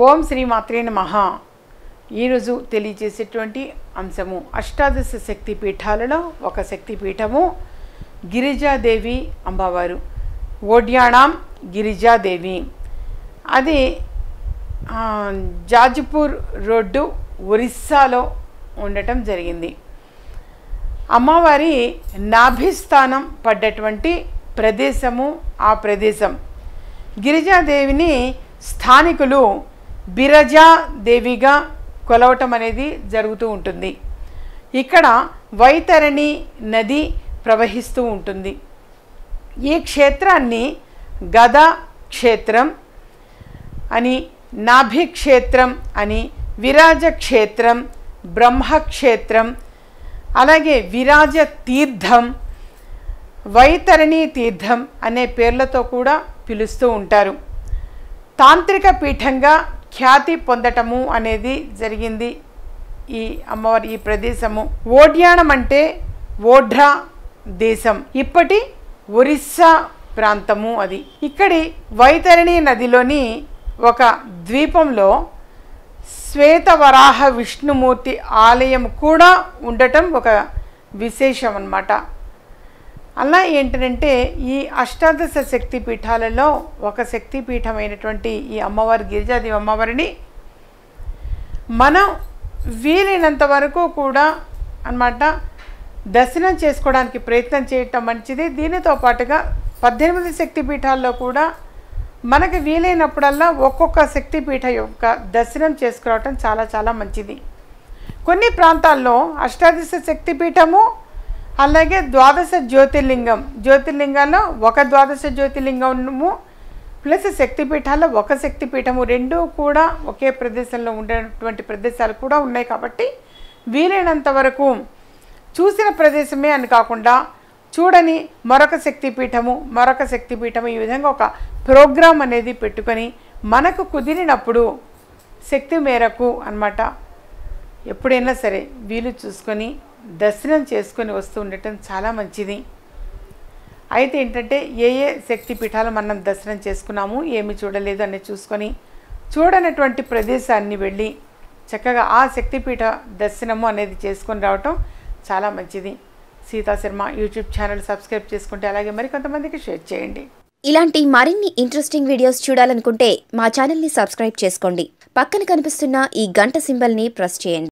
ఓం శ్రీ మాత్రే నమః ఈరోజు తెలియజేసేటువంటి అంశము అష్టాదశ శక్తి పీఠాలలో ఒక శక్తి పీఠము గిరిజాదేవి అమ్మవారు ఓడ్యాణం గిరిజాదేవి అది ఆ, జాజిపూర్ రోడ్డు ఒరిస్సాలో ఉండటం జరిగింది అమ్మవారి నాభిస్థానం పడ్డటువంటి ప్రదేశము ఆ ప్రదేశం గిరిజాదేవిని స్థానికులు బిరజాదేవిగా కొలవటం అనేది జరుగుతూ ఉంటుంది ఇక్కడ వైతరణి నది ప్రవహిస్తూ ఉంటుంది ఈ క్షేత్రాన్ని గద క్షేత్రం అని నాభి క్షేత్రం అని విరాజ క్షేత్రం బ్రహ్మక్షేత్రం అలాగే విరాజ తీర్థం వైతరణి తీర్థం అనే పేర్లతో కూడా పిలుస్తూ ఉంటారు తాంత్రిక పీఠంగా ఖ్యాతి పొందటము అనేది జరిగింది ఈ అమ్మవారి ఈ ప్రదేశము ఓడ్యాణం అంటే ఓఢ్రా దేశం ఇప్పటి ఒరిస్సా ప్రాంతము అది ఇక్కడి వైతరణి నదిలోని ఒక ద్వీపంలో శ్వేతవరాహ విష్ణుమూర్తి ఆలయం కూడా ఉండటం ఒక విశేషం అన్నమాట అలా ఏంటంటే ఈ అష్టాదశ శక్తి పీఠాలలో ఒక శక్తి పీఠమైనటువంటి ఈ అమ్మవారి గిరిజాదేవి అమ్మవారిని మనం వీలైనంత వరకు కూడా అన్నమాట దర్శనం చేసుకోవడానికి ప్రయత్నం చేయటం మంచిది దీనితో పాటుగా పద్దెనిమిది శక్తి పీఠాల్లో కూడా మనకు వీలైనప్పుడల్లా ఒక్కొక్క శక్తి పీఠ యొక్క దర్శనం చేసుకురావటం చాలా చాలా మంచిది కొన్ని ప్రాంతాల్లో అష్టాదశ శక్తి పీఠము అలాగే ద్వాదశ జ్యోతిర్లింగం జ్యోతిర్లింగాల్లో ఒక ద్వాదశ జ్యోతిర్లింగము ప్లస్ శక్తిపీఠాల్లో ఒక శక్తిపీఠము రెండూ కూడా ఒకే ప్రదేశంలో ఉండేటువంటి ప్రదేశాలు కూడా ఉన్నాయి కాబట్టి వీలైనంత వరకు చూసిన ప్రదేశమే అని కాకుండా చూడని మరొక శక్తిపీఠము మరొక శక్తిపీఠము ఈ విధంగా ఒక ప్రోగ్రాం అనేది పెట్టుకొని మనకు కుదిరినప్పుడు శక్తి మేరకు అన్నమాట ఎప్పుడైనా సరే వీలు చూసుకొని దర్శనం చేసుకొని వస్తూ ఉండటం చాలా మంచిది అయితే ఏంటంటే ఏ ఏ శక్తి పీఠాలు మనం దర్శనం చేసుకున్నాము ఏమి చూడలేదు అని చూసుకొని చూడనటువంటి ప్రదేశాన్ని వెళ్ళి చక్కగా ఆ శక్తిపీఠ దర్శనము అనేది చేసుకొని రావటం చాలా మంచిది Sita Sharma YouTube channel subscribe చేసుకుంటే అలాగే మరికొంతమందికి షేర్ చేయండి ఇలాంటి మరిన్ని ఇంట్రెస్టింగ్ వీడియోస్ చూడాలనుకుంటే మా ఛానల్ని సబ్స్క్రైబ్ చేసుకోండి పక్కన కనిపిస్తున్న ఈ గంట సింబల్ని ప్రెస్ చేయండి